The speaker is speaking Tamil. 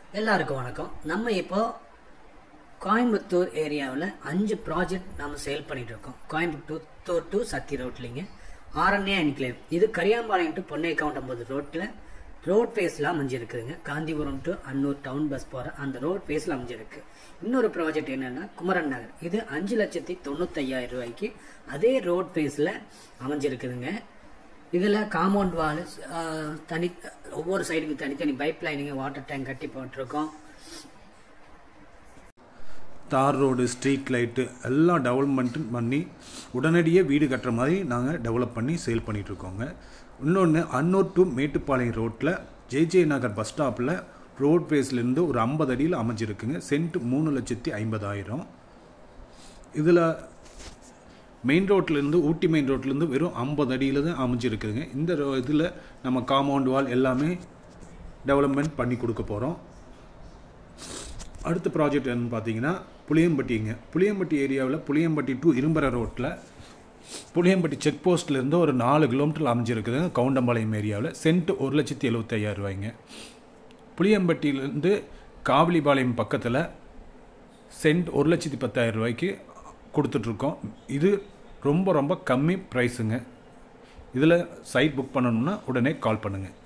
எல்லாருக்கும் வணக்கம் நம்ம இப்போ கோயம்புத்தூர் ஏரியாவில் அஞ்சு ப்ராஜெக்ட் நம்ம சேல் பண்ணிட்டு இருக்கோம் கோயம்புத்தூர் டு சத்தி ரோட்லிங்க ஆரண்யா என்க்ளேவ் இது கரியாம்பாளையம் டு பொன்னை கவுண்டம்பது ரோட்டில் ரோட் ஃபேஸில் அமைஞ்சிருக்குதுங்க Gandhipuram to Annur town bus போகிற அந்த ரோட் ஃபேஸில் அமைஞ்சிருக்கு இன்னொரு ப்ராஜெக்ட் என்னன்னா குமரன் நகர் இது அஞ்சு லட்சத்தி தொண்ணூத்தையாயிரம் ரூபாய்க்கு அதே ரோட் ஃபேஸில் அமைஞ்சிருக்குதுங்க இதில் காம்பவுண்ட் வால் தனி ஒவ்வொரு சைடுக்கு தனித்தனி பைப் லைனிங்க வாட்டர் டேங்க் கட்டி போட்டிருக்கோம் தார் ரோடு ஸ்ட்ரீட் லைட்டு எல்லாம் டெவலப்மெண்ட்டும் பண்ணி உடனடியே வீடு கட்டுற மாதிரி நாங்கள் டெவலப் பண்ணி சேல் பண்ணிகிட்ருக்கோங்க இன்னொன்று அன்னூர் டு மேட்டுப்பாளையம் ரோட்டில் ஜேஜே நகர் பஸ் ஸ்டாப்பில் ரோட் பேஸ்லேருந்து ஒரு ஐம்பது அடியில் அமைஞ்சிருக்குங்க சென்ட் மூணு லட்சத்தி ஐம்பதாயிரம் இதில் மெயின் ரோட்லேருந்து ஊட்டி மெயின் ரோட்லேருந்து வெறும் ஐம்பது அடியில் தான் அமைஞ்சிருக்குதுங்க இந்த இதில் நம்ம காம்பவுண்ட் வால் எல்லாமே டெவலப்மெண்ட் பண்ணி கொடுக்க போகிறோம் அடுத்த ப்ராஜெக்ட் என்னன்னு பார்த்தீங்கன்னா புளியம்பட்டிங்க புளியம்பட்டி ஏரியாவில் புளியம்பட்டி டு இரும்பர ரோட்டில் புளியம்பட்டி செக் போஸ்ட்லேருந்து ஒரு நாலு கிலோமீட்டர் அமைஞ்சிருக்குதுங்க கவுண்டம்பாளையம் ஏரியாவில் சென்ட் ஒரு லட்சத்தி எழுபத்தையாயிரம் ரூபாய்ங்க புளியம்பட்டியிலேருந்து காவலிபாளையம் பக்கத்தில் சென்ட் ஒரு லட்சத்தி பத்தாயிரம் ரூபாய்க்கு கொடுத்துட்ருக்கோம் இது ரொம்ப ரொம்ப கம்மி ப்ரைஸுங்க இதில் சைட் புக் பண்ணணும்னா உடனே கால் பண்ணுங்கள்